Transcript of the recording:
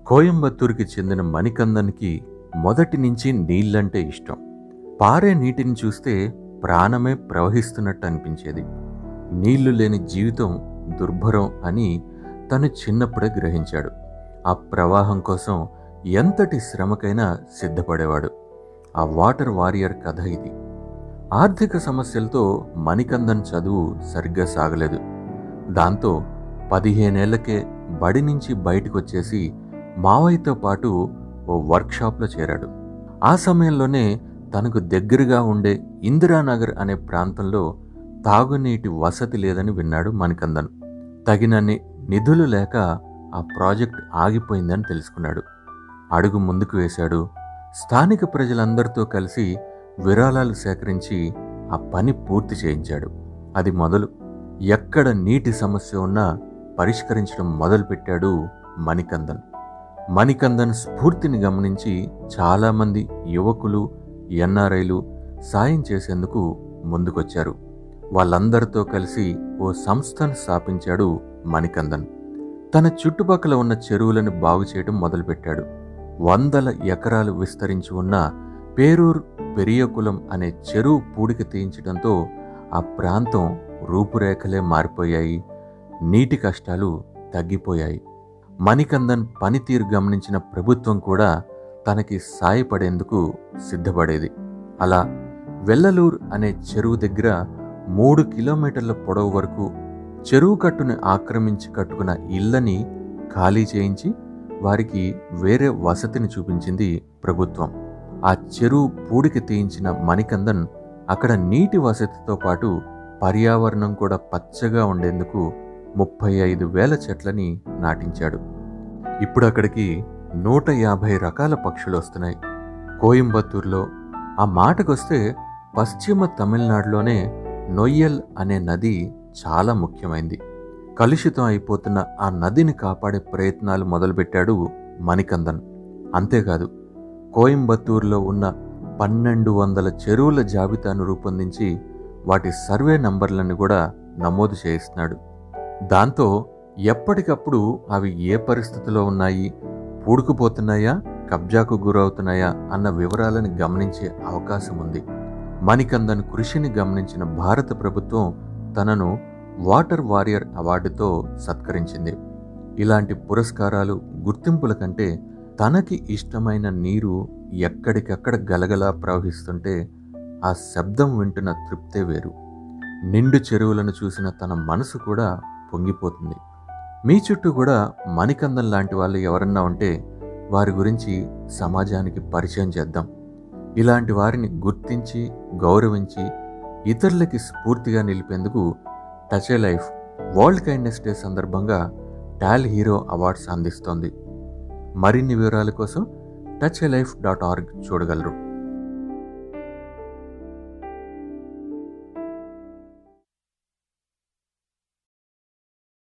కోయంబత్తూరుకి చెందిన మణికందన్కి మొదటి నుంచి నీళ్ళంటే ఇష్టం పారే నీటిని చూస్తే ప్రాణమే ప్రవహిస్తున్నట్టు అనిపించేది నీళ్లు లేని జీవితం దుర్భరం అని తను చిన్నప్పుడే గ్రహించాడు ఆ ప్రవాహం కోసం ఎంతటి శ్రమకైనా సిద్ధపడేవాడు ఆ వాటర్ వారియర్ కథ ఇది ఆర్థిక సమస్యలతో మణికందన్ చదువు సరిగ్గా సాగలేదు దాంతో పదిహేనేళ్లకే బడి నుంచి బయటకు వచ్చేసి మావయ్యతో పాటు ఓ వర్క్షాప్లో చేరాడు ఆ సమయంలోనే తనకు దగ్గరగా ఉండే ఇందిరానగర్ అనే ప్రాంతంలో తాగునీటి వసతి లేదని విన్నాడు మణికందన్ తగినన్ని నిధులు లేక ఆ ప్రాజెక్ట్ ఆగిపోయిందని తెలుసుకున్నాడు అడుగు ముందుకు వేశాడు స్థానిక ప్రజలందరితో కలిసి విరాళాలు సేకరించి ఆ పని పూర్తి చేయించాడు అది మొదలు ఎక్కడ నీటి సమస్య ఉన్నా పరిష్కరించడం మొదలుపెట్టాడు మణికందన్ మణికందన్ స్ఫూర్తిని గమనించి చాలామంది యువకులు ఎన్ఆర్ఐలు సాయం చేసేందుకు ముందుకొచ్చారు వాళ్ళందరితో కలిసి ఓ సంస్థను స్థాపించాడు మణికందన్ తన చుట్టుపక్కల ఉన్న చెరువులను బాగు చేయడం మొదలుపెట్టాడు వందల ఎకరాలు విస్తరించి ఉన్న పేరూర్ పెరియకులం అనే చెరువు పూడిక తీయించడంతో ఆ ప్రాంతం రూపురేఖలే మారిపోయాయి నీటి కష్టాలు తగ్గిపోయాయి మణికందన్ పనితీరు గమనించిన ప్రభుత్వం కూడా తనకి సాయపడేందుకు సిద్ధపడేది అలా వెల్లలూర్ అనే చెరువు దగ్గర మూడు కిలోమీటర్ల పొడవు వరకు చెరువు కట్టుని ఆక్రమించి కట్టుకున్న ఇళ్ళని ఖాళీ చేయించి వారికి వేరే వసతిని చూపించింది ప్రభుత్వం ఆ చెరువు పూడికి తీయించిన మణికందన్ అక్కడ నీటి వసతితో పాటు పర్యావరణం కూడా పచ్చగా ఉండేందుకు ముప్పై ఐదు వేల చెట్లని నాటించాడు ఇప్పుడు అక్కడికి నూట యాభై రకాల పక్షులు వస్తున్నాయి కోయంబత్తూరులో ఆ మాటకొస్తే పశ్చిమ తమిళనాడులోనే నొయ్యల్ అనే నది చాలా ముఖ్యమైంది కలుషితం అయిపోతున్న ఆ నదిని కాపాడే ప్రయత్నాలు మొదలుపెట్టాడు మణికందన్ అంతేకాదు కోయంబత్తూరులో ఉన్న పన్నెండు వందల చెరువుల జాబితాను రూపొందించి వాటి సర్వే నంబర్లను కూడా నమోదు చేయిస్తున్నాడు దాంతో ఎప్పటికప్పుడు అవి ఏ పరిస్థితిలో ఉన్నాయి పూడుకుపోతున్నాయా కబ్జాకు గురవుతున్నాయా అన్న వివరాలను గమనించే అవకాశం ఉంది మణికందన్ కృషిని గమనించిన భారత ప్రభుత్వం తనను వాటర్ వారియర్ అవార్డుతో సత్కరించింది ఇలాంటి పురస్కారాలు గుర్తింపుల కంటే తనకి ఇష్టమైన నీరు ఎక్కడికక్కడ గలగలా ప్రవహిస్తుంటే ఆ శబ్దం వింటున్న తృప్తే వేరు నిండు చెరువులను చూసిన తన మనసు కూడా పొంగిపోతుంది మీ చుట్టూ కూడా మణికందన్ లాంటి వాళ్ళు ఎవరన్నా ఉంటే వారి గురించి సమాజానికి పరిచయం చేద్దాం ఇలాంటి వారిని గుర్తించి గౌరవించి ఇతరులకి స్ఫూర్తిగా నిలిపేందుకు touch a life world kindness day సందర్భంగా టాల్ హీరో అవార్డ్స్ అందిస్తోంది మరిన్ని వివరాల కోసం touch a life dot org చూడగలరు